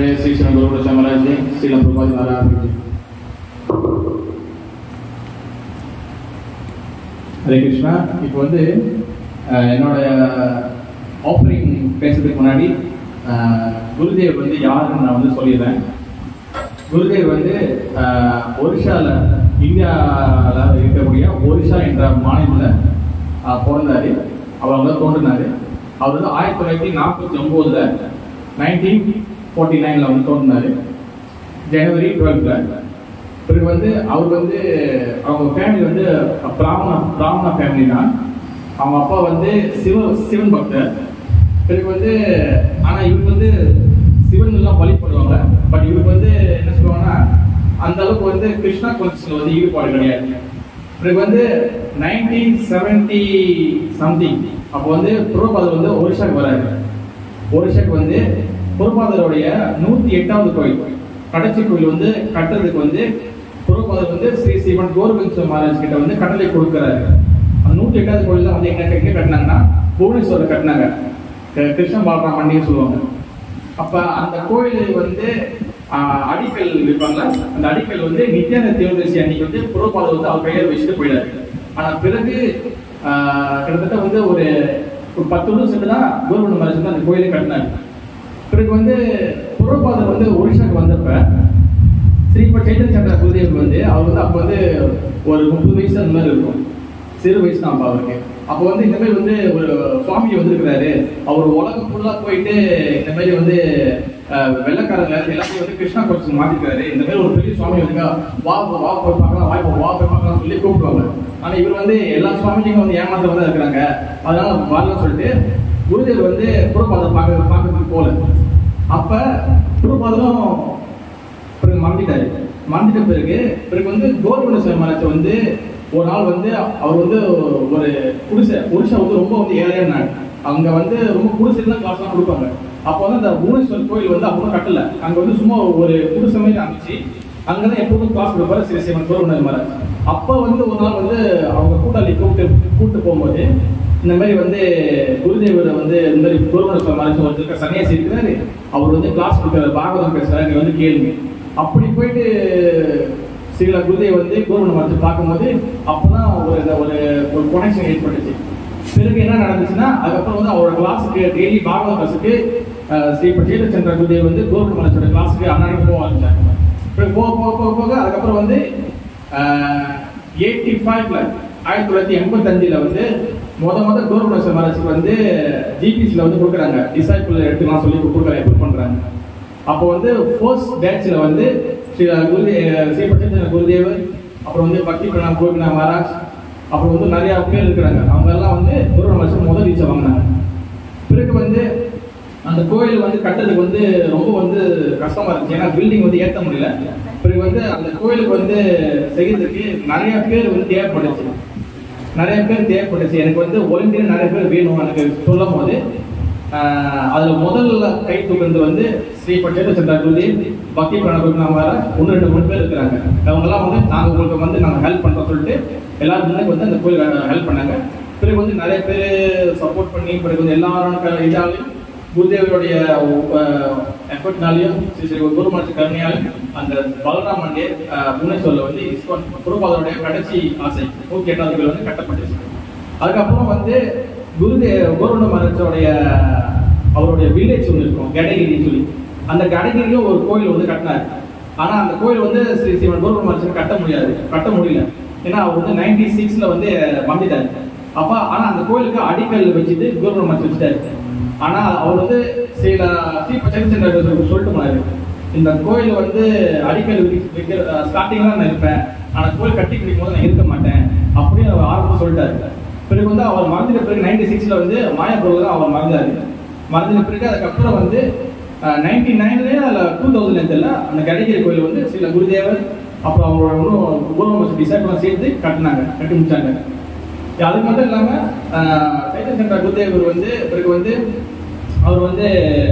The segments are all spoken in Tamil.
जय श्री श्री गुरु महाराज जी श्री प्रभात महाराज जी ஹரே கிருஷ்ணா இப்போ வந்து அஹ், என்னோட ஆஃபரிங் பேசுறதுக்கு முன்னாடி அஹ், குருதேவ் வந்து யாருன்னு நான் வந்து சொல்லிடுறேன் குருதேவ் வந்து அஹ், ஒரிஷால இந்தியாவில் இருக்கக்கூடிய ஒரிஷா என்ற மாநிலத்தில் பிறந்தாரு அவர் வந்து தோன்றினாரு அவர் வந்து ஆயிரத்தி தொள்ளாயிரத்தி நாற்பத்தி ஒம்போதுல நைன்டீன் ஃபோர்ட்டி நைனில் வந்து தோன்றினாரு ஜனவரி டுவெல்த்தில் பிறகு வந்து அவர் வந்து அவங்க ஃபேமிலி வந்து பிராமண பிராமண ஃபேமிலி தான் அவங்க அப்பா வந்து சிவ சிவன் பக்தர் பிறகு வந்து ஆனால் இவருக்கு வந்து சிவன் எல்லாம் வழிபடுவாங்க பட் இவருக்கு வந்து என்ன சொல்லுவாங்கன்னா அந்த அளவுக்கு வந்து கிருஷ்ணா கான்சியஸ்ல வந்து ஈடுபாடு கிடையாது பிறகு வந்து நைன்டீன் செவன்டி சம்திங் அப்போ வந்து புரோபாதர் வந்து ஒரிஷாக்கு வராரு ஒரிஷாக்கு வந்து புரோபாதருடைய நூத்தி எட்டாவது கோயில் கடைசி கோயில் வந்து கட்டுறதுக்கு வந்து புரோபாதர் வந்து ஸ்ரீ சிவன் கோர்வன்ச மகாராஜ் கிட்ட வந்து கட்டளை கொடுக்குறாரு அந்த நூத்தி எட்டாவது கோயில் தான் வந்து எங்க எங்க கட்டினாங்கன்னா புவனேஸ்வரர் கட்டினாங்க க- கிருஷ்ண பாலராம் மண்டின்னு சொல்லுவாங்க அப்ப அந்த கோயில் வந்து ஆஹ், அடிக்கல் வைப்பாங்க அந்த அடிக்கல் வந்து நித்யானந்த தேவதர்சி அன்னைக்கு வந்து புரோபாதர் வந்து அவர் கையில வச்சுட்டு போயிடாரு ஆனா பிறகு ஆஹ், கிட்டத்தட்ட வந்து ஒரு ஒரு பத்து வருஷம் சென்று தான் கவர்மெண்ட் மகாராஜ் வந்து அந்த கோயிலை கட்டினாரு பிறகு வந்து புரோபாதர் வந்து ஒரிஷாக்கு வந்தப்ப ஸ்ரீபட் சைத்தன்ய சந்திர குருதேவ் வந்து அவர் வந்து அப்போ வந்து ஒரு முப்பது வயசு அந்த மாதிரி இருக்கும் சிறு வயசு தான் அப்போ அவருக்கு அப்போ வந்து இந்த மாதிரி வந்து ஒரு சுவாமி வந்திருக்கிறாரு அவர் உலகம் ஃபுல்லா போயிட்டு இந்த மாதிரி வந்து அஹ், வெள்ளைக்காரங்க எல்லாத்தையும் வந்து கிருஷ்ணா கோச்சு மாத்திக்கிறாரு இந்த மாதிரி ஒரு பெரிய சுவாமி வந்து வா போ- வா போய் பார்க்கலாம் வா போ- வா போய் பார்க்கலாம் சொல்லி கூப்பிடுவாங்க ஆனா இவர் வந்து எல்லா சுவாமிஜியும் வந்து ஏமாத்த தான் இருக்கிறாங்க அதனால வரலன்னு சொல்லிட்டு குருதேவ் வந்து புறப்பாதம் பார்க்க பார்க்கறதுக்கு போல அப்ப புறப்பாதம் பிறகு மறந்துட்டாரு மறந்துட்ட பிறகு பிறகு வந்து கவர்மெண்ட் மகாராஜ் வந்து ஒரு நாள் வந்து அவர் வந்து ஒரு குடிசை ஒரிஷா வந்து ரொம்ப வந்து ஏழையான நாடு அங்க வந்து ரொம்ப குடிசைலாம் காசுலாம் கொடுப்பாங்க அப்போ வந்து அந்த புவனேஸ்வர் கோயில் வந்து அப்போ கட்டல அங்க வந்து சும்மா ஒரு குடிசை மாதிரி அமைச்சு அங்கதான் எப்போதும் கிளாஸ் கொடுப்பாரு ஸ்ரீ சிவன் கவர்மெண்ட் மகாராஜ் அப்போ வந்து ஒரு நாள் வந்து அவங்க கூட்டாளி கூப்பிட்டு கூப்பிட்டு போகும்போது இந்த மாதிரி வந்து குருதேவர் வந்து இந்த மாதிரி கவர்மெண்ட் மகாராஜ் ஒருத்தர் சன்னியாசி இருக்கிறாரு அவர் வந்து கிளாஸ் கொடுக்குற பாகவதம் பேசுறாரு நீ வந்து கேளுங்க அப்படி போயிட்டு ஸ்ரீலா குருதேவ் வந்து கவர்மெண்ட் மரத்தை பார்க்கும்போது அப்பதான் ஒரு இந்த ஒரு ஒரு கொனெக்ஷன் ஏற்பட்டுச்சு பிறகு என்ன நடந்துச்சுன்னா அதுக்கப்புறம் வந்து அவரோட கிளாஸுக்கு டெய்லி பாகவத கிளாஸுக்கு ஸ்ரீ பச்சேந்திர குருதேவ் வந்து கவர்மெண்ட் மனசோட கிளாஸுக்கு அன்னாடி போக ஆரம்பிச்சாங்க பிறகு போக போக போக போக அதுக்கப்புறம் வந்து எயிட்டி ஃபைவ்ல ஆயிரத்தி தொள்ளாயிரத்தி எண்பத்தஞ்சுல வந்து முத முத கவர்மெண்ட் மகாராஜுக்கு வந்து ஜிபிசியில் வந்து கொடுக்குறாங்க டிசைபிள் எடுத்துக்கலாம் சொல்லி கொடுக்குறாங்க எப்படி பண்றாங்க அப்போ வந்து ஃபர்ஸ்ட் பேட்ச்ல வந்து ஸ்ரீ குருதே ஸ்ரீ பச்சேந்திர குருதேவர் அப்புறம் வந்து பக்தி பிரணாம் கோபிநாத் மகாராஜ் அப்புறம் வந்து நிறைய பேர் இருக்கிறாங்க அவங்க எல்லாம் வந்து குரு வருஷம் முதல் ரீச்சை வாங்கினாங்க பிறகு வந்து அந்த கோயில் வந்து கட்டுறதுக்கு வந்து ரொம்ப வந்து கஷ்டமா இருந்துச்சு ஏன்னா பில்டிங் வந்து ஏற்ற முடியல பிறகு வந்து அந்த கோயிலுக்கு வந்து செய்யறதுக்கு நிறைய பேர் வந்து தேவைப்பட்டுச்சு நிறைய பேர் தேவைப்பட்டுச்சு எனக்கு வந்து ஒலிம்பியர் நிறைய பேர் வேணும் எனக்கு சொல்லும் போது ஆஹ், அதுல முதல்ல கை தூக்குறது வந்து ஸ்ரீ பட்டேல சந்திர குருதேவ் பக்தி பிரணவ மகாராஜ் ஒன்று ரெண்டு மூணு பேர் இருக்கிறாங்க அவங்க எல்லாம் வந்து நாங்க உங்களுக்கு வந்து நாங்க ஹெல்ப் பண்றோம் சொல்லிட்டு எல்லாரும் முன்னாடி வந்து அந்த கோயில் ஹெல்ப் பண்ணாங்க பிறகு வந்து நிறைய பேர் சப்போர்ட் பண்ணி பிறகு வந்து எல்லாரும் க- இதாலையும் குருதேவருடைய எஃபர்ட்னாலையும் ஸ்ரீ ஸ்ரீ குருமாட்சி கருணையாலும் அந்த பலராம் மண்டே புவனேஸ்வரில் வந்து இஸ்கான் குருபாதருடைய கடைசி ஆசை நூற்றி எட்டாவது கோயில் வந்து கட்டப்பட்டுச்சு அதுக்கப்புறம் வந்து குருதே குருவண்ட மகாராஜோடைய அவருடைய வில்லேஜ் ஒன்று இருக்கும் கடகிரின்னு சொல்லி அந்த கடகிரியும் ஒரு கோயில் வந்து கட்டினார் ஆனா அந்த கோயில் வந்து ஸ்ரீ சிவன் குருவண்ட மகாராஜ் கட்ட முடியாது கட்ட முடியல ஏன்னா அவர் வந்து நைன்டி சிக்ஸ்ல வந்து மறந்துட்டாரு அப்ப ஆனா அந்த கோயிலுக்கு அடிக்கல் வச்சுட்டு குருவண்ட மகாராஜ் வச்சுட்டாரு ஆனா அவர் வந்து சில ஸ்ரீ பச்சனிச்சந்திர சொல்லிட்டு போனாரு இந்த கோயில் வந்து அடிக்கல் வைக்கிற ஸ்டார்டிங்ல நான் இருப்பேன் ஆனா கோயில் கட்டி பிடிக்கும் போது நான் இருக்க மாட்டேன் அப்படின்னு அவர் ஆரம்பம் சொல்லிட்டாரு பிறகு வந்து அவர் மறந்துட்ட பிறகு நைன்டி சிக்ஸ்ல வந்து மாயாபுரம் தான் அவர் மறந்தாரு மறந்துட்ட பிறகு அதுக்கப்புறம் வந்து நைன்டி நைன்லயே அதுல டூ தௌசண்ட் தெரியல அந்த கடிகிரி கோயில் வந்து சில குருதேவர் அப்புறம் அவங்களோட இன்னும் ஊர்வலம் டிசைட்லாம் சேர்த்து கட்டினாங்க கட்டி முடிச்சாங்க அது மட்டும் இல்லாம சைத்தன்ய குருதேவர் வந்து பிறகு வந்து அவர் வந்து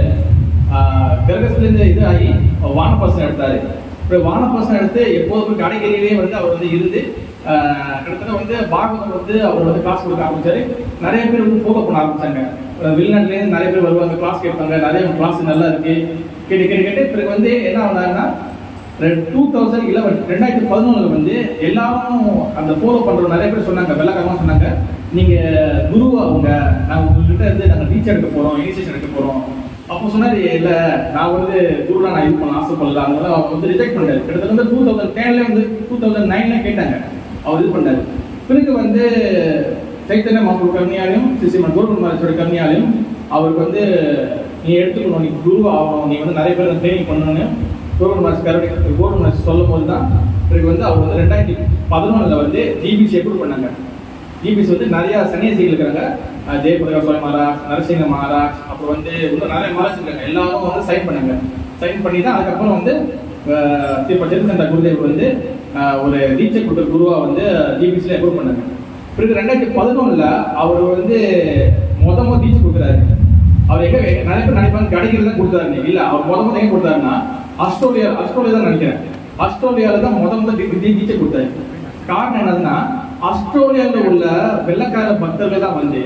கிரகஸ்லேருந்து இது ஆகி வானப்பாசனம் எடுத்தாரு அப்புறம் வானப்பாசனம் எடுத்து எப்போதுமே கடைகரியிலே வந்து அவர் வந்து இருந்து ஆஹ், கிட்டத்தட்ட வந்து பாகவதம் வந்து அவர் வந்து கிளாஸ் கொடுக்க ஆரம்பிச்சாரு நிறைய பேர் வந்து ஃபாலோ பண்ண ஆரம்பிச்சாங்க வெளிநாட்டுலேருந்து நிறைய பேர் வருவாங்க கிளாஸ் கேட்பாங்க நிறைய கிளாஸ் நல்லா இருக்கு கேட்டு கேட்டு கேட்டு பிறகு வந்து என்ன ஆகுனாங்கன்னா டூ தௌசண்ட் இலவன் ரெண்டாயிரத்தி பதினொன்றுல வந்து எல்லாரும் அந்த ஃபாலோ பண்ற நிறைய பேர் சொன்னாங்க வெள்ளக்காரமா சொன்னாங்க நீங்க குரு அவங்க நாங்க உங்ககிட்ட இருந்து நாங்க டீச்சர் எடுக்க போறோம் இனிஷியேஷன் எடுக்க போறோம் அப்போ சொன்னாரு இல்ல நான் வந்து குருலாம் நான் இது பண்ண ஆசைப்படல அதனால அவங்க வந்து ரிஜெக்ட் பண்ணாரு கிட்டத்தட்ட வந்து டூ தௌசண்ட் டென்ல வந்து டூ தௌசண்ட் நைன்ல கேட்டாங்க அவர் இது பண்ணாரு பிறகு வந்து சைத்தன்ய மாப்பு கருணையாலையும் சிசிமன் குருகுல் மகாராஜோட கருணையாலையும் அவருக்கு வந்து நீ எடுத்துக்கணும் நீ குரு ஆகணும் நீ வந்து நிறைய பேர் ட்ரைனிங் பண்ணணும்னு குருகுல் மகாராஜ் கருணை குருகுல் மகாராஜ் சொல்லும் போது தான் பிறகு வந்து அவர் வந்து ரெண்டாயிரத்தி பதினொன்றுல வந்து ஜிபிசி எப்படி பண்ணாங்க ஜிபிசி வந்து நிறைய சன்னியாசிகள் இருக்கிறாங்க அஹ் ஜெயபிரகாஷ் சுவாமி மகாராஜ் நரசிங்க மகாராஜ் அப்புறம் வந்து இன்னும் நிறைய மகாராஜ் இருக்காங்க எல்லாரும் வந்து சைன் பண்ணாங்க சைன் பண்ணி தான் அதுக்கப்புறம் வந்து அஹ் இப்ப ஜெயசந்தா குருதேவ் வந்து அஹ் ஒரு தீட்சை கொடுத்த குருவா வந்து ஜிபிசியில் அப்ரூவ் பண்ணாங்க பிறகு ரெண்டாயிரத்தி பதினொன்னுல அவர் வந்து முத முத தீட்சை கொடுக்குறாரு அவர் எங்க நிறைய பேர் நினைப்பாங்க கடைகள் தான் கொடுத்தாரு இல்ல அவர் முத முத எங்க கொடுத்தாருன்னா ஆஸ்திரேலியா ஆஸ்திரேலியா தான் நினைக்கிறேன் ஆஸ்திரேலியால தான் முத முத தி- தி- தீட்சை கொடுத்தாரு காரணம் என்னதுன்னா ஆஸ்திரேலியால உள்ள வெள்ளக்கார பக்தர்கள் தான் வந்து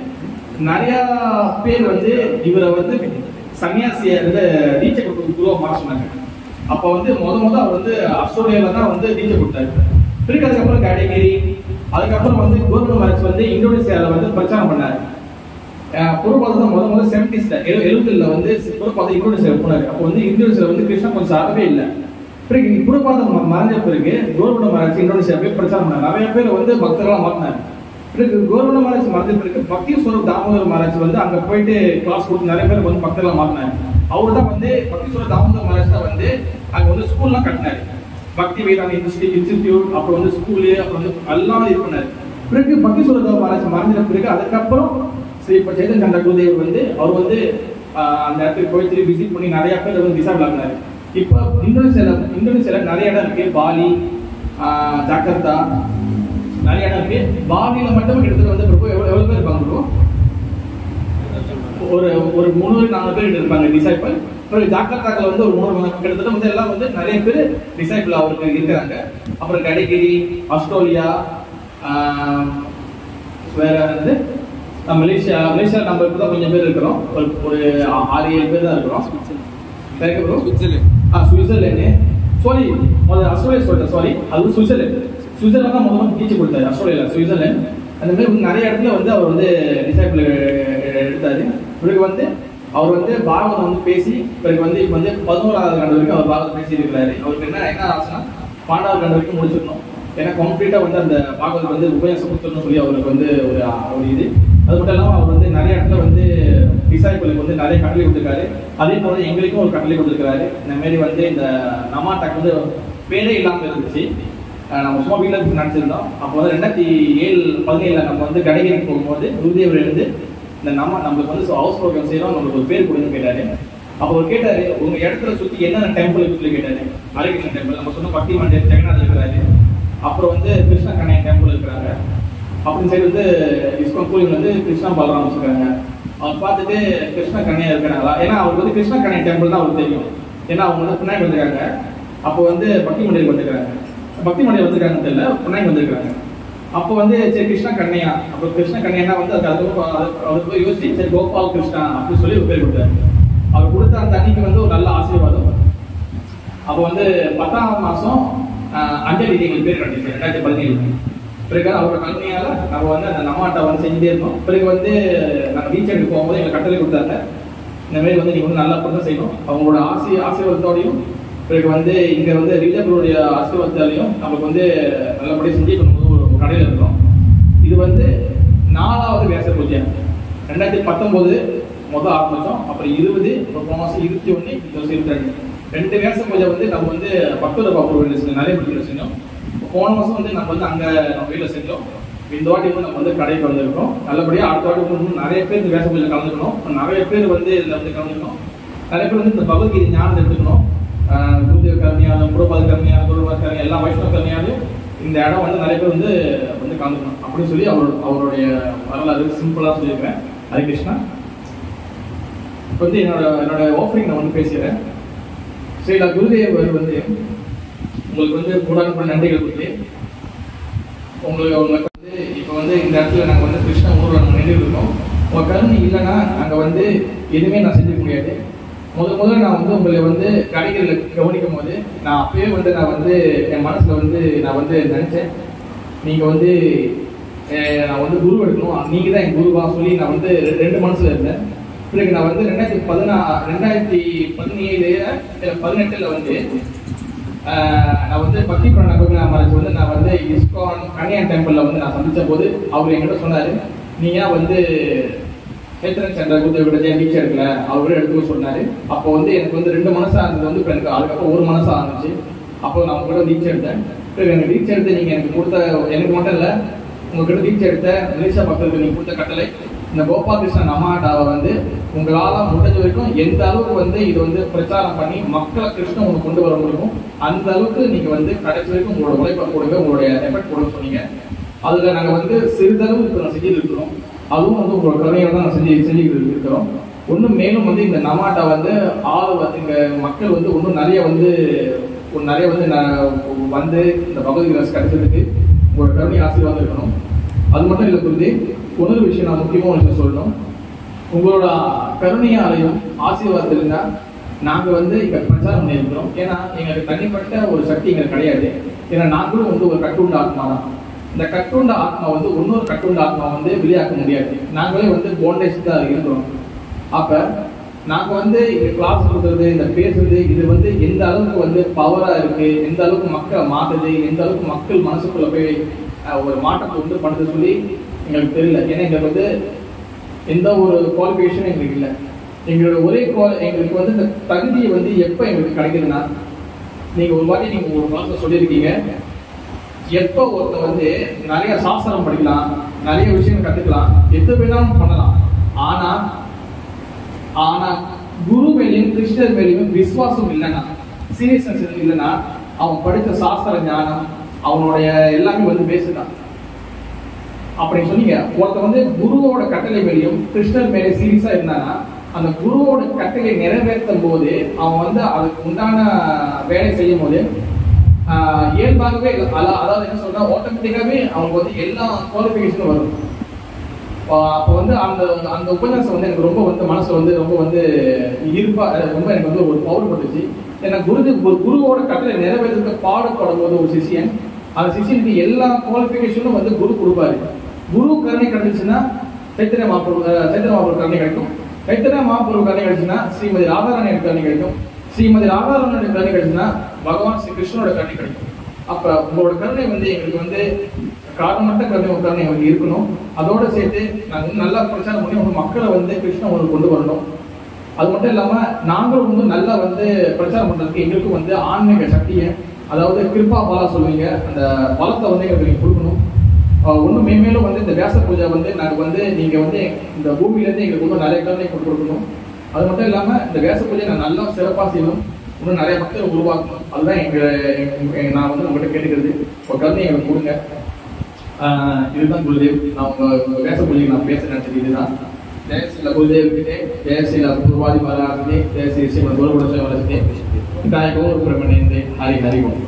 நிறைய பேர் வந்து இவரை வந்து சன்னியாசிய இந்த தீட்சை கொடுக்க குருவா மாற சொன்னாங்க அப்ப வந்து முத முத அவர் வந்து ஆஸ்திரேலியால தான் வந்து தீட்சை கொடுத்தாரு பிறகு அதுக்கப்புறம் கேடகிரி அதுக்கப்புறம் வந்து கவர்மெண்ட் மேரேஜ் வந்து இந்தோனேசியால வந்து பிரச்சாரம் பண்ணாரு பொறுப்பாளர் முத முதல்ல செவன்டிஸ்ல எழுபதுல வந்து பொறுப்பாளர் இந்தோனேசியா போனாரு அப்போ வந்து இந்தோனேசியால வந்து கிருஷ்ணா கொஞ்சம் அறவே இல்லை பிறகு குருபாதம் மறைஞ்ச பிறகு கவர்மெண்ட் மகாராஜ் இந்தோனேசியா போய் பிரச்சாரம் பண்ணாரு நிறைய பேர் வந்து பக்தர்களா மாத்தினாரு பிறகு கவர்மெண்ட் மகாராஜ் மறைஞ்ச பிறகு பக்தி ஸ்வரூப் தாமோதர் மகாராஜ் வந்து அங்க போயிட்டு கிளாஸ் கொடுத்து நிறைய பேர் வந்து பக்தர்களா மாத்தினாரு அவர் தான் வந்து பக்தி ஸ்வரூப் தாமோதர் மகாராஜ் தான் வந்து அங்க வந்து ஸ்கூல்லாம் கட்டினாரு பக்தி வேதாந்த இன்ஸ்டியூட் இன்ஸ்டிடியூட் அப்புறம் வந்து ஸ்கூலு அப்புறம் வந்து எல்லாம் இது பண்ணாரு பிறகு பக்தி ஸ்வரூப் மகாராஜ் மறைஞ்ச பிறகு அதுக்கப்புறம் ஸ்ரீ இப்ப சேதன் சந்திர குருதேவ் வந்து அவர் வந்து ஆஹ், அந்த இடத்துக்கு போய் திரும்பி விசிட் பண்ணி நிறைய பேர் வந்து விசா ஆகினாரு இப்போ இந்தோனேசியால இந்தோனேசியால நிறைய இடம் இருக்கு பாலி ஆஹ், ஜாகர்த்தா நிறைய இடம் இருக்கு பாலியில மட்டும் கிட்டத்தட்ட வந்து இப்போ எவ்வளவு எவ்வளவு பேர் இருப்பாங்க bro? ஒரு ஒரு முந்நூறு நானூறு பேர் இருப்பாங்க டிசைபிள் அப்புறம் ஜாக்கிரதாக்கள் வந்து ஒரு மூணு மணி- கிட்டத்தட்ட வந்து எல்லாம் வந்து நிறைய பேர் டிசைபிள் அவருக்கு இருக்கிறாங்க அப்புறம் கடைகிரி ஆஸ்திரேலியா ஆஹ், வேற வந்து அஹ் மலேசியா மலேசியா நம்ம இப்போ தான் கொஞ்சம் பேர் இருக்கிறோம் ஒரு ஒரு ஆ- ஆறு ஏழு பேர் தான் இருக்கிறோம் சரிங்க ப்ரோ ஆ சுவிட்சர்லாந்து சாரி முதல்ல ஆஸ்திரேலியா சொல்லிட்டேன் சாரி அது சுவிட்சர்லாந்து சுவிட்சர்லாந்து தான் முதல்ல டீச்சர் கொடுத்தாரு ஆஸ்திரேலியா சுவிட்சர்லாந்து அந்த மாதிரி வந்து நிறைய இடத்துல வந்து அவர் வந்து டிசைபிள் எடுத்தாரு பிறகு வந்து அவர் வந்து பாகவதம் வந்து பேசி பிறகு வந்து இப்போ வந்து பதினோராவது கண்டு வரைக்கும் அவர் பாகவதம் பேசி இருக்கிறாரு அவருக்கு என்ன என்ன ஆச்சுன்னா பாண்டாவது கண்டு வரைக்கும் முடிச்சிடணும் ஏன்னா கம்ப்ளீட்டா வந்து அந்த பாகவதம் வந்து உபயோகம் கொடுத்துடணும் சொல்லி அவருக்கு வந்து ஒரு ஒரு இது அது மட்டும் இல்லாமல் அவர் வந்து நிறைய இடத்துல வந்து டிசைபிளுக்கு வந்து நிறைய கட்டளை கொடுத்துருக்காரு அதே போல எங்களுக்கும் ஒரு கட்டளை கொடுத்துருக்காரு இந்த மாதிரி வந்து இந்த நமாட்டாக்கு வந்து பேரே இல்லாமல் இருந்துச்சு அஹ் நம்ம சும்மா வீட்டில் இருந்து நினச்சிருந்தோம் அப்போ வந்து ரெண்டாயிரத்தி ஏழு பதினேழில் நம்ம வந்து கடைகிரிக்கு போகும்போது குருதேவர் இருந்து இந்த நம்ம நம்மளுக்கு வந்து ஹவுஸ் ப்ரோக்ராம் செய்யறோம் நம்மளுக்கு ஒரு பேர் கொடுங்க கேட்டாரு அப்போ அவர் கேட்டாரு உங்க இடத்துல சுத்தி என்னென்ன டெம்பிள் சொல்லி கேட்டாரு ஹரிகிருஷ்ணன் டெம்பிள் நம்ம சொன்ன பக்தி மண்டல் ஜெகநாத் இருக்கிறாரு அப்புறம் வந்து கிருஷ்ண கண்ணையன் டெம்பிள் இருக்கிறாங்க அப்படின்னு சைடு வந்து இஸ்கான் கோயில் வந்து கிருஷ்ணா பலராம் இருக்காங்க அவர் பார்த்துட்டு கிருஷ்ண கண்ணையா இருக்கிறாங்களா ஏன்னா அவருக்கு வந்து கிருஷ்ண கண்ணையன் டெம்பிள் தான் அவருக்கு தெரியும் ஏன்னா அவங்க வந்து பின்னாடி வந்திருக்காங்க அப்போ வந்து பக்தி மண்டல் வந்திருக்காங்க பக்தி மண்டல் வந்திருக்காங்கன்னு தெரியல பின்னாடி வந்திருக்காங்க அப்போ வந்து சரி கிருஷ்ணா கண்ணையா அப்போ கிருஷ்ண கண்ணையா வந்து அதுக்கு அதுக்கு அவர் போய் யோசிச்சு சரி கோபால் கிருஷ்ணா அப்படின்னு சொல்லி ஒரு பேர் கொடுத்தாரு அவர் கொடுத்த அந்த அன்னைக்கு வந்து ஒரு நல்ல ஆசீர்வாதம் அப்போ வந்து பத்தாம் மாசம் ஆஹ், அஞ்சலி எங்களுக்கு பேர் கட்டிச்சு ரெண்டாயிரத்தி பதினேழு பிறகு அவரோட கல்வியால நம்ம வந்து அந்த நம்மாட்டை வந்து செஞ்சுட்டே இருந்தோம் பிறகு வந்து நாங்கள் பீச் எடுக்க போகும்போது எங்களுக்கு கட்டளை கொடுத்தாங்க இந்த மாதிரி வந்து நீங்க வந்து நல்லா பண்ண செய்யணும் அவங்களோட ஆசி ஆசீர்வாதத்தோடையும் பிறகு வந்து இங்க வந்து ரிஜபருடைய ஆசீர்வாதத்தாலையும் நமக்கு வந்து நல்லபடியாக செஞ்சு இப்போ நம்ம ஒரு கடையில் இருக்கிறோம் இது வந்து நாலாவது வேச பூஜை ரெண்டாயிரத்தி பத்தொன்பது முதல் ஆரம்பிச்சோம் அப்புறம் இருபது அப்புறம் போன மாசம் இருபத்தி ஒன்று இந்த வருஷம் இருபத்தி ரெண்டு ரெண்டு வேச பூஜை வந்து நம்ம வந்து பக்கத்துல பாப்பூர் வீட்டில் செஞ்சோம் நிறைய வீட்டில் செஞ்சோம் இப்போ போன மாசம் வந்து நம்ம வந்து அங்க நம்ம வீட்டில் செஞ்சோம் இந்த வாட்டி வந்து நம்ம வந்து கடைக்கு வந்திருக்கோம் நல்லபடியாக அடுத்த வாட்டி வந்து இன்னும் நிறைய பேர் இந்த வேச பூஜை கலந்துக்கணும் அப்புறம் நிறைய பேர் வந்து இதில் வந்து கலந்துக்கணும் நிறைய பேர் வந்து இந்த பகவத்கீதை ஞானத்தை எடுத்துக்கணும் ஆஹ் குருதேவ கருமையாலும் குருபாத கருமையாலும் குருபாத கருமையா எல்லா வைஷ்ணவ கருமையாலும் இந்த இடம் வந்து நிறைய பேர் வந்து வந்து கலந்துக்கணும் அப்படின்னு சொல்லி அவர் அவருடைய வரலாறு சிம்பிளாக சொல்லியிருக்கேன் ஹரி கிருஷ்ணா இப்போ வந்து என்னோட என்னோட ஆஃபரிங் நான் வந்து பேசுகிறேன் சரி நான் குருதேவர் வந்து உங்களுக்கு வந்து கூடாது கூட நன்றிகள் கொடுத்து உங்களுக்கு உங்களுக்கு வந்து இப்போ வந்து இந்த இடத்துல நாங்கள் வந்து கிருஷ்ண ஊரில் நாங்கள் நின்று இருக்கோம் உங்கள் கருணை இல்லைன்னா நாங்கள் வந்து எதுவுமே நான் செஞ்சுக்க முடியாது முதல் முதல்ல நான் வந்து உங்களை வந்து கடைகளில் கவனிக்கும் போது நான் அப்பயே வந்து நான் வந்து என் மனசுல வந்து நான் வந்து நினைச்சேன் நீங்க வந்து அஹ், நான் வந்து குரு எடுக்கணும் நீங்க தான் என் குருவா சொல்லி நான் வந்து ரெ- ரெண்டு மனசுல இருந்தேன் பிறகு நான் வந்து ரெண்டாயிரத்தி பதினா ரெண்டாயிரத்தி பதினேழு இல்ல பதினெட்டுல வந்து ஆஹ், நான் வந்து பக்தி பிரணாபக மகாராஜ் வந்து நான் வந்து இஸ்கான் கன்னியான் டெம்பிள்ல வந்து நான் சந்திச்ச போது அவர் என்கிட்ட சொன்னாரு நீங்க வந்து சேத்தன் சந்திர குருதேவோட ஜெயம் டீச்சர் இருக்குல்ல அவரு எடுத்துக்க சொன்னாரு அப்போ வந்து எனக்கு வந்து ரெண்டு மனசா இருந்தது வந்து இப்ப எனக்கு அதுக்கப்புறம் ஒரு மனசா இருந்துச்சு அப்போ நான் உங்ககிட்ட தீட்சை எடுத்தேன் பிறகு எனக்கு தீட்சை எடுத்து நீங்க எனக்கு கொடுத்த எனக்கு மட்டும் இல்ல உங்ககிட்ட தீட்சை எடுத்த மலேசியா மக்களுக்கு நீங்க கொடுத்த கட்டளை இந்த கோபாலகிருஷ்ணன் அம்மாட்டாவை வந்து உங்களால முடிஞ்ச வரைக்கும் எந்த அளவுக்கு வந்து இது வந்து பிரச்சாரம் பண்ணி மக்களை கிருஷ்ணன் உங்களுக்கு கொண்டு வர முடியுமோ அந்த அளவுக்கு நீங்க வந்து கடைசி வரைக்கும் உங்களோட உழைப்பை கொடுங்க உங்களுடைய எஃபெக்ட் கொடுங்க சொன்னீங்க அதுல நாங்க வந்து சிறிதளவு இப்போ நான் செஞ்சுட்டு இருக்கிறோம் அதுவும் வந்து உங்களோட கருணையை தான் நான் செஞ்சு செஞ்சுக்கிட்டு இருக்கிறோம் இன்னும் மேலும் வந்து இந்த நமாட்டா வந்து ஆள் வந்து இங்க மக்கள் வந்து இன்னும் நிறைய வந்து ஒரு நிறைய வந்து நான் வந்து இந்த பகவத்கீதை கிடைச்சதுக்கு உங்களோட கருணை ஆசீர்வாதம் இருக்கணும் அது மட்டும் இல்லை குருதி இன்னொரு விஷயம் நான் முக்கியமான ஒரு விஷயம் சொல்லணும் உங்களோட கருணையாலையும் ஆசீர்வாதத்திலுங்க நாங்க வந்து இங்க பிரச்சாரம் பண்ணியிருக்கிறோம் ஏன்னா எங்களுக்கு தனிப்பட்ட ஒரு சக்தி எங்களுக்கு கிடையாது ஏன்னா நாங்களும் வந்து ஒரு கட்டுண்ட ஆத்மா தான் இந்த கட்டுண்ட ஆத்மா வந்து இன்னொரு கட்டுண்ட ஆத்மா வந்து வெளியாக்க முடியாது நாங்களே வந்து போண்டேஜ் தான் இருக்கிறோம் அப்ப நாங்க வந்து இந்த கிளாஸ் கொடுக்கறது இந்த பேசுறது இது வந்து எந்த அளவுக்கு வந்து பவரா இருக்கு எந்த அளவுக்கு மக்களை மாத்துது எந்த அளவுக்கு மக்கள் மனசுக்குள்ள போய் அஹ், ஒரு மாற்றத்தை உண்டு பண்ணுது சொல்லி எங்களுக்கு தெரியல ஏன்னா எங்களுக்கு வந்து எந்த ஒரு குவாலிஃபிகேஷனும் எங்களுக்கு இல்லை எங்களோட ஒரே குவா- எங்களுக்கு வந்து இந்த தகுதியை வந்து எப்போ எங்களுக்கு கிடைக்குதுன்னா நீங்க ஒரு வாட்டி நீங்க ஒரு கிளாஸ்ல சொல்லியிருக்கீங்க எப்போ ஒருத்தர் வந்து நிறைய சாஸ்திரம் படிக்கலாம் நிறைய விஷயங்கள் கத்துக்கலாம் எது வேணாலும் பண்ணலாம் ஆனா ஆனா குரு மேலேயும் கிருஷ்ணர் மேலேயும் விசுவாசம் இல்லைன்னா சீரியஸ்னஸ் இல்லைன்னா அவன் படித்த சாஸ்திர ஞானம் அவனுடைய எல்லாமே வந்து பேசுதான் அப்படி சொன்னீங்க ஒருத்தன் வந்து குருவோட கட்டளை மேலேயும் கிருஷ்ணர் மேலே சீரியஸா இருந்தானா அந்த குருவோட கட்டளை நிறைவேற்றும் போது அவன் வந்து அதுக்கு உண்டான வேலை செய்யும் போது ஆஹ், இயல்பாகவே அத- அதாவது என்ன சொல்றா ஆட்டோமேட்டிக்காவே அவனுக்கு வந்து எல்லா குவாலிஃபிகேஷனும் வரும் ஆஹ் அப்போ வந்து அந்த அந்த உபன்யாசம் வந்து எனக்கு ரொம்ப வந்து மனசுல வந்து ரொம்ப வந்து ஈர்ப்பா அஹ் ரொம்ப எனக்கு வந்து ஒரு பவர் பட்டுச்சு ஏன்னா குரு ஒரு குருவோட கட்டளை நிறைவேறதுக்கு பாடுபடும் போது ஒரு சிஷியன் அந்த சிஷியனுக்கு எல்லா குவாலிஃபிகேஷனும் வந்து குரு கொடுப்பாரு குரு கருணை கிடைச்சுன்னா சைத்தன்ய மாப்பிரம் சைத்தன்ய மாப்பிரம் கருணை கிடைக்கும் சைத்தன்ய மாப்பிரம் கருணை கிடைச்சுன்னா ஸ்ரீமதி ராதாராணி கருணை கிடைக்கும் ஸ்ரீமதி ராதாராணி கருணை கிடைச்சுன்னா பகவான் ஸ்ரீ கிருஷ்ணனோட கருணை கிடைக்கும் அப்ப உங்களோட கருணை வந்து எங்களுக்கு வந்து காரணமற்ற கருணை ஒரு கருணை எங்களுக்கு இருக்கணும் அதோட சேர்த்து நாங்க வந்து நல்லா பிரச்சாரம் பண்ணி உங்க மக்களை வந்து கிருஷ்ணன் உங்களுக்கு கொண்டு வரணும் அது மட்டும் இல்லாம நாங்களும் வந்து நல்லா வந்து பிரச்சாரம் பண்றதுக்கு எங்களுக்கும் வந்து ஆன்மீக சக்தியை அதாவது கிருப்பா பாலா சொல்லுவீங்க அந்த பலத்தை வந்து எங்களுக்கு நீங்க கொடுக்கணும் ஆஹ் ஒண்ணும் மேன்மேலும் வந்து இந்த வியாச பூஜை வந்து நாங்க வந்து நீங்க வந்து இந்த பூமியில இருந்து எங்களுக்கு இன்னும் நிறைய கருணை கொண்டு கொடுக்கணும் அது மட்டும் இல்லாம இந்த வியாச பூஜை நான் நல்லா சிறப்பா செய்யணும் இன்னும் நிறைய பக்தர்கள் உருவாக்கணும் அதுதான் எங்க எங்க- எங்க- நான் வந்து உங்கள்கிட்ட கேட்டுக்கிறது ஒரு கருணை எங்களுக்கு கொடுங்க ஆஹ் இதுதான் குருதேவ் நான் உங்க உங்க வேச பூஜைக்கு நான் பேச நினைச்சது இதுதான் ஜெய ஸ்ரீல குருதேவ் கிட்டே ஜெய ஸ்ரீல பூர்வாதி மகாராஜே ஜெய ஸ்ரீ ஸ்ரீமத் குருகுல சுயவரசே தாய் கௌர பிரமணேந்தே ஹரி ஹரி ஓம்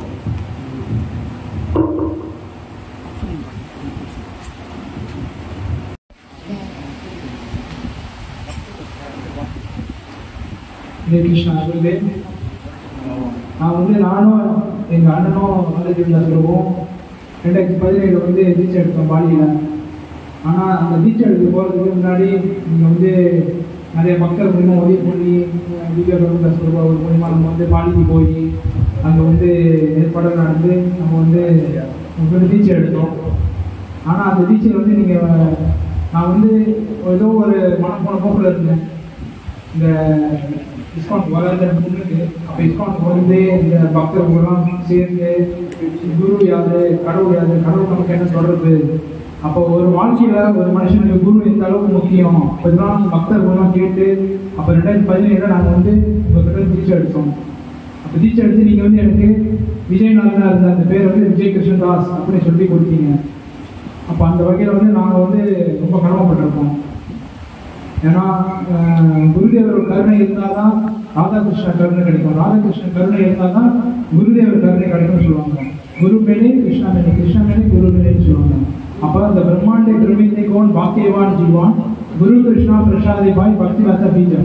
ஹரே கிருஷ்ணா குருதேவ் நான் வந்து நானும் எங்கள் அண்ணனும் நல்லதில் சொல்லுவோம் ரெண்டாயிரத்தி பதினேழு வந்து தீட்சை எடுத்தோம் பாலியில் ஆனால் அந்த தீட்சை எடுக்க போகிறதுக்கு முன்னாடி நீங்கள் வந்து நிறைய மக்கள் மூலியமாக உதவி பண்ணி வீடியோ சொல்லுவா ஒரு மூலியமாக நம்ம வந்து பாலிக்கு போய் அங்கே வந்து ஏற்பாடு நடந்து நம்ம வந்து உங்களுக்கு வந்து தீட்சை எடுத்தோம் ஆனால் அந்த தீட்சை வந்து நீங்கள் நான் வந்து ஏதோ ஒரு மனம் போன போக்கில் இருந்தேன் இந்த டிஸ்கவுண்ட் வராத முன்னுக்கு அப்போ டிஸ்கவுண்ட் வந்து இந்த பக்தர்கள்லாம் சேர்ந்து குரு யாரு கடவுள் யாரு கடவுள் நமக்கு என்ன சொல்றது அப்போ ஒரு வாழ்க்கையில ஒரு மனுஷனுக்கு குரு எந்த அளவுக்கு முக்கியம் அப்போ இதெல்லாம் பக்தர்கள்லாம் கேட்டு அப்போ ரெண்டாயிரத்தி பதினேழுல நாங்கள் வந்து உங்ககிட்ட தீட்சை எடுத்தோம் அப்போ தீட்சை எடுத்து நீங்கள் வந்து எனக்கு விஜயநாதனா இருந்த அந்த பேர் வந்து விஜய் கிருஷ்ணன் தாஸ் அப்படின்னு சொல்லி கொடுத்தீங்க அப்போ அந்த வகையில் வந்து நாங்கள் வந்து ரொம்ப கடமைப்பட்டிருக்கோம் ஏன்னா அஹ், குருதேவர் கருணை இருந்தால் தான் ராதாகிருஷ்ண கருணை கிடைக்கும் ராதாகிருஷ்ண கருணை இருந்தால் தான் குருதேவர் கருணை கிடைக்கும்னு சொல்லுவாங்க குரு மேலே கிருஷ்ணா மேலே கிருஷ்ணா மேலே குரு மேலேன்னு சொல்லுவாங்க அப்போ அந்த பிரம்மாண்டே பிரமித்தை கோன் பாக்கியவான் ஜீவான் குரு கிருஷ்ணா பிரசாதி பாய் பக்தி லத்த பீஜம்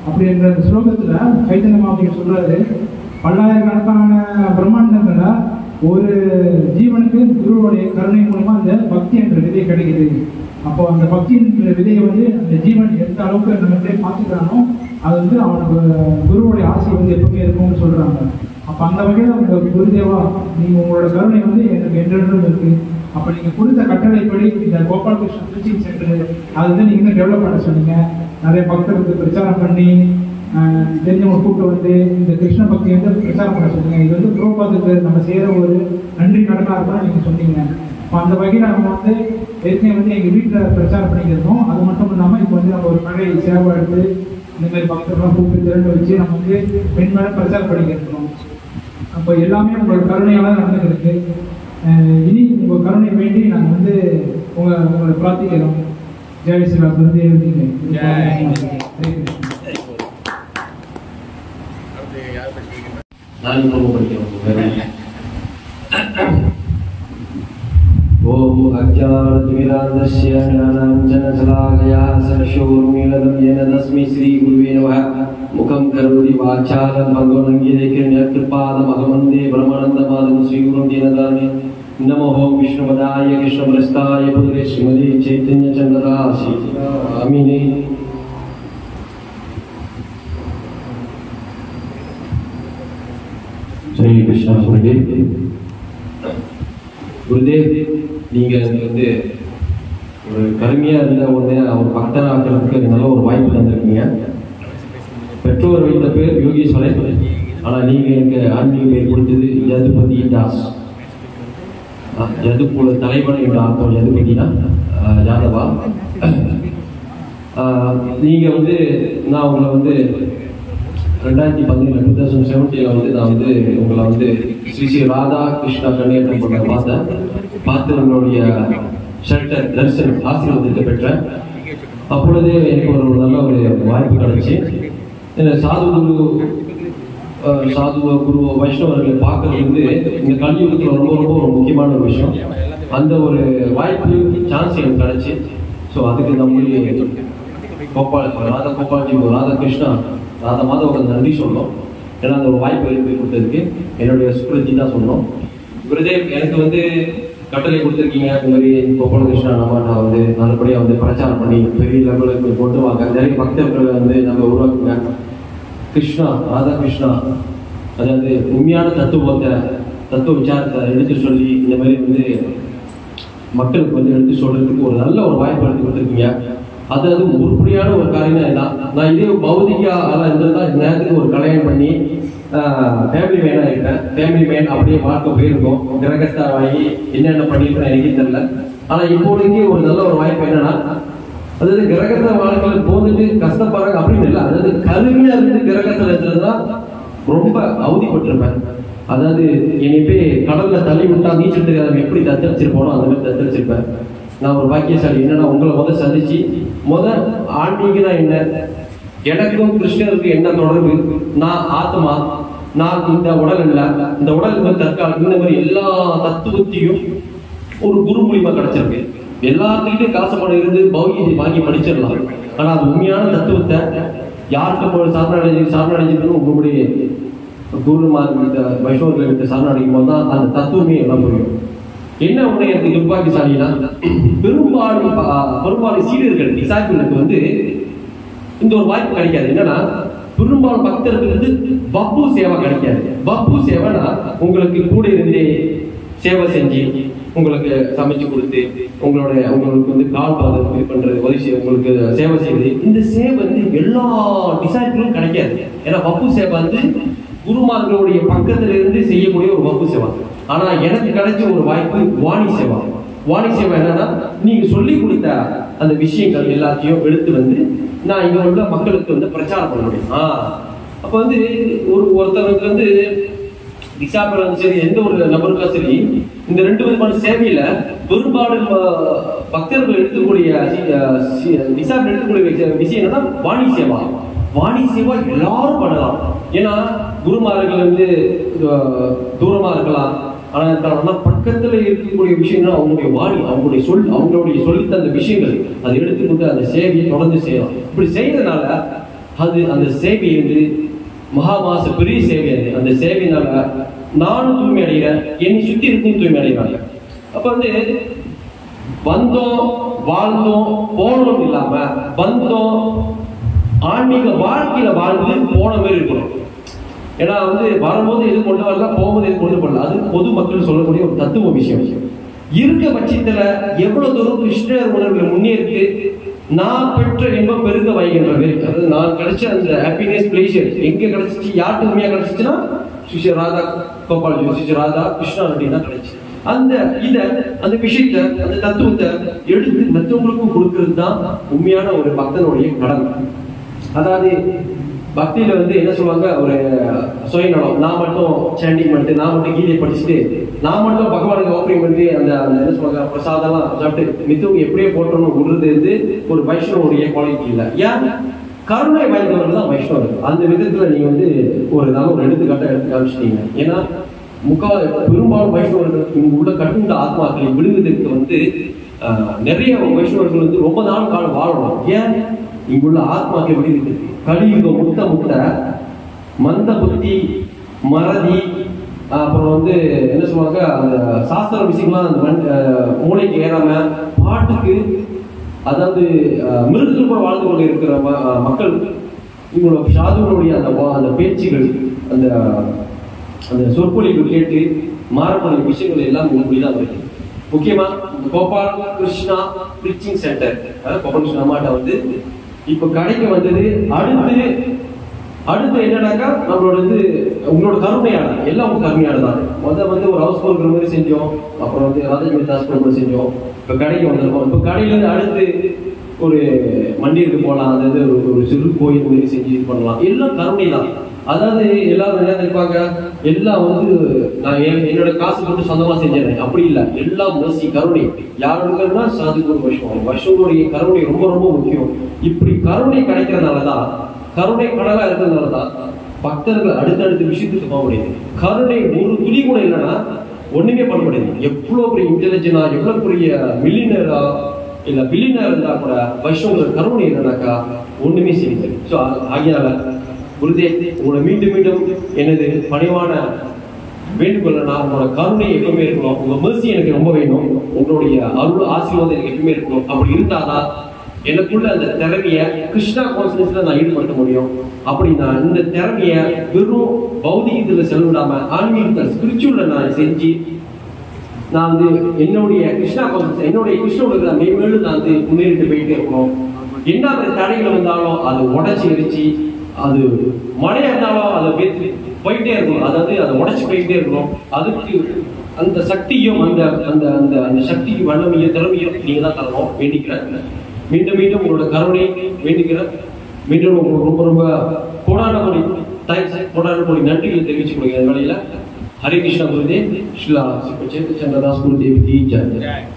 அப்படின்ற அந்த ஸ்லோகத்துல சைத்தன்ய மாப்பிள்ளை சொல்றாரு பல்லாயிரக்கணக்கான பிரம்மாண்டங்கள்ல ஒரு ஜீவனுக்கு குருவுடைய கருணை மூலமா அந்த பக்தி என்ற விதை கிடைக்குது அப்போ அந்த பக்தி என்ற விதையை வந்து அந்த ஜீவன் எந்த அளவுக்கு நம்ம பார்த்துக்கிறானோ அது வந்து அவனுக்கு குருவுடைய ஆசை வந்து எப்பவுமே இருக்கும்னு சொல்றாங்க அப்ப அந்த வகையில் உங்க குருதேவா நீங்க உங்களோட கருணை வந்து எனக்கு என்றென்றும் இருக்கு அப்ப நீங்க கொடுத்த கட்டளைப்படி இந்த கோபாலகிருஷ்ண டீச்சிங் சென்டர் அது வந்து நீங்க இன்னும் டெவலப் பண்ண சொன்னீங்க நிறைய பக்தர்களுக்கு பிரச்சாரம் பண்ணி ஆஹ், தெரிஞ்சவங்க கூப்பிட்டு வந்து இந்த கிருஷ்ண பக்தி வந்து பிரச்சாரம் பண்ண சொன்னீங்க இது வந்து புரோபாதுக்கு நம்ம செய்யற ஒரு நன்றி கடனா இருக்கணும் நீங்க சொன்னீங்க அப்ப அந்த வகையில் நம்ம வந்து ஏற்கனவே வந்து எங்க வீட்டில் பிரச்சாரம் பண்ணிக்கிறோம் அது மட்டும் இல்லாம இப்போ வந்து நம்ம ஒரு கடை சேவை எடுத்து இந்த மாதிரி பக்தர்கள்லாம் கூப்பிட்டு திரண்டு வச்சு நம்ம வந்து பெண் மேல பிரச்சாரம் பண்ணிக்கிறோம் அப்போ எல்லாமே உங்களோட கருணையால தான் நடந்துருக்கு அஹ் இனி உங்க கருணை வேண்டி நாங்கள் வந்து உங்க உங்களை பிரார்த்திக்கிறோம் ஜெய் சிவா குருதேவ் நான் இப்போ படிக்கிறேன் ஓம் அஜானதிமிராந்தஸ்ய ஞானாஞ்சனசலாகயா சரஷோர்மீலதம் येन तस्मै श्रीगुरुवे नमः मुखं करोति वाचालं भगवनङ्गिरेकृपादमहमन्दे ब्रह्मानन्दमादं श्रीगुरुं दीनदाने नमो विष्णुपदाय कृष्णप्रस्ताय पुत्रे श्रीमते चैतन्यचन्द्रदासि आमिने ஸ்ரீ கிருஷ்ணா குருதேவ் குருதேவ் நீங்க எனக்கு வந்து ஒரு கருமையா இருந்த உடனே அவர் பக்தர் ஆக்கிறதுக்கு எனக்கு நல்ல ஒரு வாய்ப்பு தந்திருக்கீங்க பெற்றோர் வைத்த பேர் யோகீஸ்வரன் ஆனா நீங்க எனக்கு ஆன்மீக பேர் கொடுத்தது ஜதுபதி தாஸ் ஆ, ஜதுக்குல தலைவன் என்ற அர்த்தம் ஜதுபதினா ஆ, யாதவா ஆ, நீங்க வந்து நான் உங்களை வந்து ரெண்டாயிரத்தி பதினேழு டூ தௌசண்ட் செவன்டீனில் வந்து நான் வந்து உங்களை வந்து ஸ்ரீ ஸ்ரீ ராதா கிருஷ்ணா கன்னியாகுமரி பண்ண பார்த்தேன் பார்த்து உங்களுடைய ஷெல்டர் தரிசனம் ஆசீர்வாதத்தை பெற்றேன் அப்பொழுது எனக்கு ஒரு நல்ல ஒரு வாய்ப்பு கிடைச்சு இந்த சாது குரு அஹ், சாது குரு வைஷ்ணவர்களை பார்க்கறது வந்து இந்த கலியுகத்தில் ரொம்ப ரொம்ப ஒரு முக்கியமான ஒரு விஷயம் அந்த ஒரு வாய்ப்பு சான்ஸ் எனக்கு கிடைச்சு ஸோ அதுக்கு நம்முடைய கோபால் ராதா கோபால்ஜி ராதா கிருஷ்ணா ராதா மாதவர்கள் நன்றி சொன்னோம் ஏன்னா அந்த ஒரு வாய்ப்பு எழுப்பி கொடுத்ததுக்கு என்னுடைய சுக்ரஜி தான் சொன்னோம் குருதேவ் எனக்கு வந்து கட்டளை கொடுத்துருக்கீங்க இந்த மாதிரி கோபால கிருஷ்ணா நம்ம நான் வந்து நல்லபடியாக வந்து பிரச்சாரம் பண்ணி பெரிய லெவலுக்கு கொண்டு வாங்க நிறைய பக்தர்களை வந்து நம்ம உருவாக்குங்க கிருஷ்ணா ராதா கிருஷ்ணா அதாவது உண்மையான தத்துவத்தை தத்துவ விசாரத்தை எடுத்து சொல்லி இந்த மாதிரி வந்து மக்களுக்கு வந்து எடுத்து சொல்றதுக்கு ஒரு நல்ல ஒரு வாய்ப்பு எடுத்து கொடுத்துருக்கீங்க அது அது உருப்படியான ஒரு காரியம் தான் இதான். நான் இதே பௌதிக ஆளாக இருந்திருந்தா இந்த நேரத்துக்கு ஒரு கல்யாணம் பண்ணி ஃபேமிலி மேன் ஆகிட்டேன் ஃபேமிலி மேன் அப்படியே பார்க்க போயிருக்கோம் கிரகஸ்தார் வாங்கி என்னென்ன பண்ணிருக்கேன் எனக்கே தெரியல ஆனா இப்போதைக்கு ஒரு நல்ல ஒரு வாய்ப்பு என்னன்னா அதாவது கிரகஸ்த வாழ்க்கையில போந்துட்டு கஷ்டப்படுறாங்க அப்படின்னு இல்லை அதாவது கருமையா இருந்து கிரகஸ்தல இருந்ததுன்னா ரொம்ப அவதிப்பட்டிருப்பேன் அதாவது என்னை போய் கடல்ல தள்ளி விட்டா நீச்சல் தெரியாத எப்படி தத்தளிச்சிருப்போனோ அந்த மாதிரி தத்தளிச்சிருப்பேன் நான் ஒரு பாக்கியசாலி என்னன்னா உங்களை முத சந்திச்சு முத ஆன்மீகனா என்ன எனக்கும் கிருஷ்ணருக்கு என்ன தொடர்பு நான் ஆத்மா நான் இந்த உடல் இல்ல இந்த உடல் வந்து தற்காலம் இந்த மாதிரி எல்லா தத்துவத்தையும் ஒரு குரு மூலியமா கிடைச்சிருக்கு எல்லாத்துக்கிட்டும் காசு பணம் இருந்து பௌகியத்தை வாங்கி படிச்சிடலாம் ஆனா அது உண்மையான தத்துவத்தை யாருக்கு போய் சாரணடைஞ்சு சாரணடைஞ்சிருக்கணும் உங்களுடைய குருமார் கிட்ட வைஷ்ணவர்கள் கிட்ட சாரணடைக்கும் போது தான் அந்த தத்துவமே எல்லாம் புரியும் என்ன உன்னை எனக்கு துர்பாக்கியசாலினா பெரும்பாலும் ப- பெரும்பாலும் சீடர்கள் டிசாய்பிளுக்கு வந்து இந்த ஒரு வாய்ப்பு கிடைக்காது என்னன்னா பெரும்பாலும் பக்தர்களுக்கு வந்து பப்பு சேவை கிடைக்காது பப்பு சேவைனா உங்களுக்கு கூட இருந்தே சேவை செஞ்சு உங்களுக்கு சமைச்சு கொடுத்து உங்களுடைய உங்களுக்கு வந்து கால் பாதம் இது பண்றது உதவி செய்ய உங்களுக்கு சேவை செய்வது இந்த சேவை வந்து எல்லா டிசைபிளும் கிடைக்காது ஏன்னா பப்பு சேவை வந்து குருமார்களுடைய பக்கத்துல இருந்து செய்யக்கூடிய ஒரு வப்பு சேவை ஆனா எனக்கு கிடைச்ச ஒரு வாய்ப்பு வாணி சேவா வாணி சேவை என்னன்னா நீங்க சொல்லி கொடுத்த அந்த விஷயங்கள் எல்லாத்தையும் எடுத்து வந்து நான் இங்க உள்ள மக்களுக்கு வந்து பிரச்சாரம் பண்ண முடியும் ஆ அப்ப வந்து ஒரு ஒருத்தருக்கு வந்து டிசாபிள் வந்து சரி எந்த ஒரு நபருக்கும் சரி இந்த ரெண்டு விதமான சேவையில பெரும்பாலும் அஹ், பக்தர்கள் எடுத்துக்கூடிய டிசாபிள் எடுத்துக்கூடிய விஷயம் விஷயம் என்னன்னா வாணி சேவா வாணி சேவா எல்லாரும் பண்ணலாம் ஏன்னா குருமார்கள் வந்து அஹ், தூரமா இருக்கலாம் ஆனா இருந்தாலும் பக்கத்துல இருக்கக்கூடிய விஷயங்கள் அவங்களுடைய வாணி அவங்களுடைய சொல் அவங்களுடைய சொல்லி தந்த விஷயங்கள் அதை எடுத்துக்கொண்டு அந்த சேவையை தொடர்ந்து செய்யலாம் இப்படி செய்யறதுனால அது அந்த சேவை வந்து மகாமாச பெரிய சேவை அது அந்த சேவையினால நானும் தூய்மை அடைகிறேன் என்னை சுத்தி இருக்கும் தூய்மை அடைகிறாங்க அப்ப வந்து வந்தோம் வாழ்ந்தோம் போனோம் இல்லாம வந்தோம் ஆன்மீக வாழ்க்கையில வாழ்ந்து போன மாதிரி இருக்கணும் ஏன்னா வந்து வரும்போது எது கொண்டு வரல போகும்போது எது கொண்டு வரல அது பொது மக்கள் சொல்லக்கூடிய ஒரு தத்துவ விஷயம் இருக்க பட்சத்துல எவ்வளவு தூரம் கிருஷ்ணர் உணர்வுல முன்னேறிட்டு நான் பெற்ற இன்பம் பெருக வைக்கின்றது அதாவது நான் கிடைச்ச அந்த ஹாப்பினஸ் பிளேஷர் எங்க கிடைச்சிச்சு யாருக்கு உண்மையா கிடைச்சிச்சுன்னா சுஷி ராதா கோபால் சுஷி ராதா கிருஷ்ணா ரெட்டி தான் கிடைச்சு அந்த இத அந்த விஷயத்த அந்த தத்துவத்தை எடுத்து மற்றவங்களுக்கும் கொடுக்கிறது தான் உண்மையான ஒரு பக்தனுடைய கடமை அதாவது பக்தியில வந்து என்ன சொல்லுவாங்க ஒரு சுயநலம் நான் மட்டும் சாண்டிங் பண்ணிட்டு நான் மட்டும் கீதையை படிச்சுட்டு நான் மட்டும் பகவானுக்கு ஆஃபரிங் பண்ணி அந்த அந்த என்ன சொல்லுவாங்க பிரசாதம்லாம் சாப்பிட்டு மித்தவங்க எப்படியே போட்டோம்னு விடுறது வந்து ஒரு வைஷ்ணவனுடைய குவாலிட்டி இல்லை ஏன் கருணை வாய்ந்தவர்கள் தான் வைஷ்ணவர் அந்த விதத்துல நீங்க வந்து ஒரு நல்ல ஒரு எடுத்துக்காட்டை எடுத்து காமிச்சிட்டீங்க ஏன்னா முக்கா பெரும்பாலும் வைஷ்ணவர்கள் இங்க உள்ள கட்டுண்ட ஆத்மாக்களை விடுவதற்கு வந்து ஆஹ், நிறைய வைஷ்ணவர்கள் வந்து ரொம்ப நாள் காலம் வாழணும் ஏன் இங்குள்ள ஆத்மாக்களை விடுவதற்கு கலியுகம் முத்த முத்த மந்த புத்தி மறதி அப்புறம் வந்து என்ன சொல்லுவாங்க அந்த சாஸ்திர விஷயங்கள்லாம் அந்த மண் ஆஹ், மூளைக்கு ஏறாம பாட்டுக்கு அதாவது ஆஹ், மிருகங்கள் கூட வாழ்ந்து கொண்டு இருக்கிற ம- ஆஹ், மக்கள் இவங்களோட சாதுகளுடைய அந்த வா- அந்த பேச்சுகள் அந்த அந்த சொற்பொழிவு கேட்டு மாறக்கூடிய விஷயங்கள் எல்லாம் உங்களுக்கு தான் வருது முக்கியமா இந்த கோபால் கிருஷ்ணா ப்ரீச்சிங் சென்டர் கோபால் கிருஷ்ணா அம்மாட்ட வந்து இப்ப கடைக்கு வந்தது அடுத்து அடுத்து என்னன்னாக்கா நம்மளோட இது உங்களோட கருணையான எல்லாம் உங்க கருணையான தான் முதல்ல வந்து ஒரு ஹவுஸ் போகிற மாதிரி செஞ்சோம் அப்புறம் வந்து ராஜேந்திர தாஸ் கூட செஞ்சோம் இப்ப கடைக்கு வந்திருக்கோம் இப்ப கடையில இருந்து அடுத்து ஒரு மண்டியிற்கு போகலாம் அதாவது ஒரு ஒரு சிறு கோயில் மாதிரி செஞ்சு இது பண்ணலாம் எல்லாம் கருணை தான் அதாவது எல்லாரும் என்ன நினைப்பாங்க எல்லாம் வந்து நான் என்- என்னோட காசு போட்டு சொந்தமா செஞ்சேன் அப்படி இல்ல எல்லாம் mercy கருணை யாருக்குன்னா சாதுக்கு ஒரு வருஷம் வருஷங்களுடைய கருணை ரொம்ப ரொம்ப முக்கியம் இப்படி கருணை கிடைக்கிறதுனாலதான் கருணை கடலா இருக்கிறதுனாலதான் பக்தர்கள் அடுத்தடுத்த விஷயத்துக்கு போக முடியுது கருணை ஒரு துளி கூட இல்லைன்னா ஒண்ணுமே பண்ண முடியாது எவ்வளவு பெரிய இன்டெலிஜென்டா எவ்வளவு பெரிய மில்லினரா இல்ல பில்லியனர் இருந்தா கூட வைஷ்ணவங்களோட கருணை என்னன்னாக்கா ஒண்ணுமே செய்யுது ஸோ ஆகியால குருதேவ் உங்களை மீண்டும் மீண்டும் எனது பணிவான வேண்டுகோள் நான் உங்களோட கருணை எப்பவுமே இருக்கணும் உங்க mercy எனக்கு ரொம்ப வேணும் உங்களுடைய அருள் ஆசீர்வாதம் எனக்கு எப்பவுமே இருக்கணும் அப்படி இருந்தாதான் எனக்குள்ள அந்த திறமைய கிருஷ்ணா கான்சியஸ்ல நான் ஈடுபடுத்த முடியும் அப்படின்னா இந்த திறமைய வெறும் பௌதிகத்துல செலவிடாம ஆன்மீகத்துல ஸ்பிரிச்சுவல்ல நான் செஞ்சு நான் வந்து என்னுடைய கிருஷ்ணா கான்சியஸ் என்னுடைய கிருஷ்ணோட மேம்பேடு நான் வந்து முன்னேறிட்டு போயிட்டே இருக்கணும் என்ன மாதிரி தடைகள் வந்தாலும் அதை உடைச்சி எரிச்சு அது மழையா இருந்தாலும் அதை பேத்து போயிட்டே இருக்கணும் அதாவது அதை உடைச்சு போயிட்டே இருக்கணும் அதுக்கு அந்த சக்தியும் அந்த அந்த அந்த அந்த சக்திக்கு வல்லமையும் திறமையும் நீங்க தான் தரணும் வேண்டிக்கிறேன் மீண்டும் மீண்டும் உங்களோட கருணை வேண்டிக்கிறேன் மீண்டும் உங்களுக்கு ரொம்ப ரொம்ப கோடான கோடி தேங்க்ஸ் கோடான கோடி நன்றிகளை தெரிவிச்சு கொடுங்க இந்த வேலையில ஹரே கிருஷ்ணா குருதேவ் ஸ்ரீலா சேத்து சந்திரதாஸ் குருதேவ் ஜி ஜெய்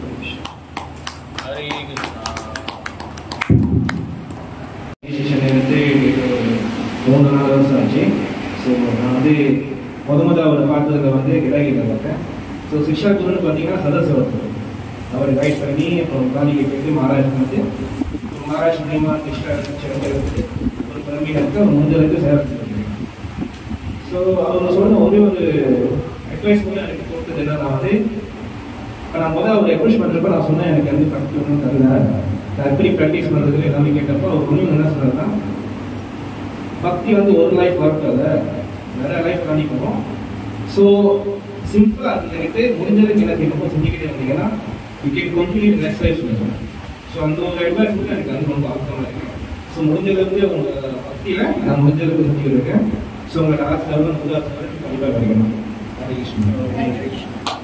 ஸ்டேஷன் எடுத்து மூணு நாலு வருஷம் ஆச்சு ஸோ நான் வந்து முத முத அவர் பார்த்ததுல வந்து கிடாகிட்ட பார்த்தேன் ஸோ சிக்ஷா குருன்னு பார்த்தீங்கன்னா சதஸ் ஒருத்தர் அவர் கைட் பண்ணி அப்புறம் காலிக்கு போயிட்டு மகாராஷ்டிரா வந்து மகாராஷ்டிர மூலியமா கிருஷ்ணா எடுத்து ஒரு பெருமையினருக்கு அவர் முடிஞ்சளவுக்கு சேவை ஸோ அவங்க சொன்ன ஒரே ஒரு அட்வைஸ் கூட எனக்கு கொடுத்தது என்னன்னா வந்து இப்போ நான் முதல்ல அவர் அப்ரோச் பண்ணுறப்ப நான் சொன்னேன் எனக்கு வந்து பக்தி ஒன்றும் தரல நான் எப்படி ப்ராக்டிஸ் பண்ணுறதுக்கு எல்லாமே கேட்டப்போ அவர் ஒன்றும் என்ன சொல்கிறேன்னா பக்தி வந்து ஒரு லைஃப் ஒர்க் அதை நிறைய லைஃப் தாண்டி போகும் ஸோ சிம்பிளாக இருந்துக்கிட்டு முடிஞ்சதுக்கு என்ன செய்யணுமோ செஞ்சுக்கிட்டே வந்தீங்கன்னா you can complete next life சொல்லுவாங்க ஸோ அந்த ஒரு அட்வைஸ் கூட எனக்கு வந்து ரொம்ப அர்த்தமாக இருக்கு ஸோ முடிஞ்சளவுக்கு உங்கள் பக்தியில் நான் முடிஞ்சளவுக்கு செஞ்சுக்கிட்டு இருக்கேன் ஸோ உங்களோட ஆசை வந்து ஆசை கண்டிப்பாக கிடைக்கணும் ஹரே கிருஷ்ணா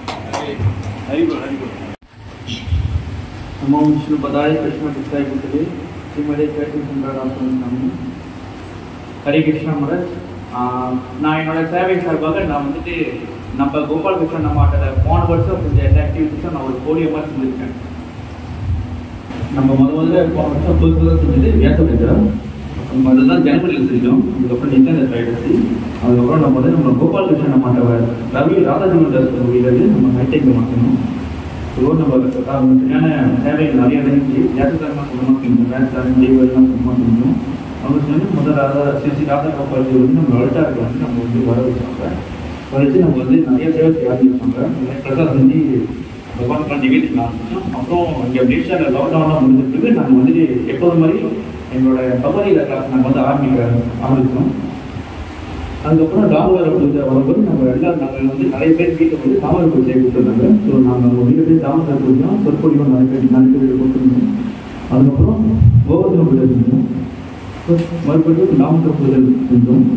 नमो विष्णुपदाय कृष्णकृष्णाय पुतले श्रीमदे கேட்டுக்கொண்டாடாம் ஹரே கிருஷ்ணா மரத் நான் என்னோட சேவை சார்பாக நான் வந்துட்டு நம்ம கோபால் கிருஷ்ணன் அம்மாட்ட போன வருஷம் செஞ்ச எல்லா ஆக்டிவிட்டிஸும் நான் ஒரு போலியோ மாதிரி செஞ்சுருக்கேன் நம்ம முத முதல்ல போன வருஷம் புது புதுசாக செஞ்சது வியாசபுத்திரம் நம்ம அதுதான் ஜனவரியில் செஞ்சோம் அதுக்கப்புறம் இன்டர்நெட் ஆகிடுச்சு அதுக்கப்புறம் நம்ம வந்து நம்ம கோபால் கிருஷ்ணன் அம்மாட்ட ரவி ராதாஜி முடியாது நம்ம ஹைடெக் மாற்றணும் ஸோ நம்ம அவங்க சரியான சேவைகள் நிறைய இருந்துச்சு வியாசகரமாக சுத்தமாக செஞ்சோம் வேலைக்காரன் தெய்வம்லாம் சுத்தமாக செஞ்சோம் அவங்களுக்கு வந்து முதல் ராதா ஸ்ரீ ஸ்ரீ ராதா கோபால் வந்து நம்ம வளர்த்தாருக்கு வந்து நம்ம வந்து வர வச்சாங்க வர வச்சு நம்ம வந்து நிறைய சேவை செய்ய ஆரம்பிச்சாங்க பிரசாத் செஞ்சு பகவான் நிவேதிக்க ஆரம்பிச்சோம் அப்புறம் இங்கே மலேசியாவில் லாக்டவுன்லாம் முடிஞ்ச பிறகு நாங்கள் வந்துட்டு எப்போது மாதிரி எங்களோட பகவதியில் கிளாஸ் நாங்கள் வந்து ஆரம்பிக்க ஆரம்பித்தோம் அதுக்கப்புறம் தாமரை பூஜை வரும்போது நம்ம எல்லாம் நாங்கள் வந்து நிறைய பேர் வீட்டில் வந்து தாமரை பூஜையை கொடுத்துருந்தாங்க ஸோ நாங்கள் நம்ம வீட்டில் போய் தாமரை பூஜை சொற்பொழிவும் நிறைய பேர் நிறைய பேர் கொடுத்துருந்தோம் அதுக்கப்புறம் கோவர்தன பூஜை செஞ்சோம் மறுபடியும் தாமரை பூஜை செஞ்சோம்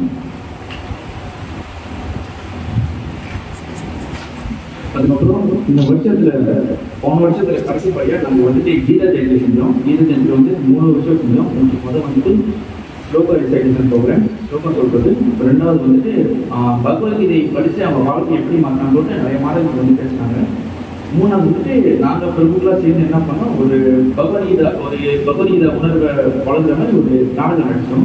அதுக்கப்புறம் இந்த வருஷத்துல போன வருஷத்துல கடைசி படியாக நம்ம வந்துட்டு கீதா ஜெயந்தி செஞ்சோம் கீதா ஜெயந்தி வந்து மூணு வருஷம் செஞ்சோம் முதல் வந்துட்டு ஸ்லோகா ரிசைடேஷன் ப்ரோக்ராம் ஸ்லோகம் சொல்றது ரெண்டாவது வந்துட்டு ஆஹ், பகவத்கீதை படித்து அவங்க வாழ்க்கை எப்படி மாற்றினாங்கன்னு நிறைய மாதங்கள் வந்து பேசினாங்க மூணாவது வந்துட்டு நாங்கள் பிரபுக்களாக சேர்ந்து என்ன பண்ணோம் ஒரு பகவத்கீதா ஒரு பகவத்கீதா உணர்வை வளர்ந்த மாதிரி ஒரு நாடகம் நடிச்சோம்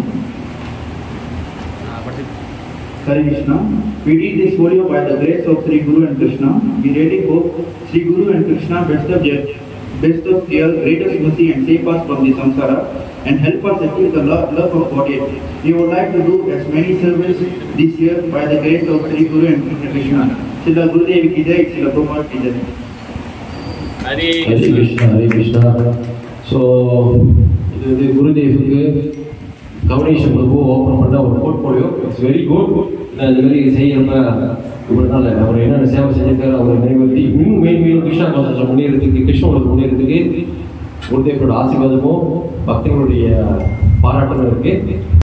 Hare Krishna. We did this folio by the grace of Sri Guru and Krishna. We really hope Sri Guru and Krishna best of their best of their greatest mercy and save us from the samsara and help us achieve the love, love of Godhead. We would like to do as many service this year by the grace of Sri Guru and Krishna. Srila Gurudev ki jai, Srila Prabhupada ki jai. Hare Hare Krishna Hare Krishna so இது வந்து குருதேவுக்கு கவனேஷன் பிரபு ஓப்பன் பண்ண ஒரு போர்ட்ஃபோலியோ இட்ஸ் வெரி குட் நான் இது மாதிரி செய்யறப்ப இப்படினால அவர் என்னென்ன சேவை செஞ்சிருக்காரு அவரை நிறைவேற்றி இன்னும் மேலும் மேலும் கிருஷ்ணா கான்செப்ட் முன்னேறதுக்கு கிருஷ்ணங்களுக்கு முன்னேறதுக்கு குருதேவரோட ஆசீர்வாதமும் பக்தர்களுடைய பாராட்டமும் இருக்கு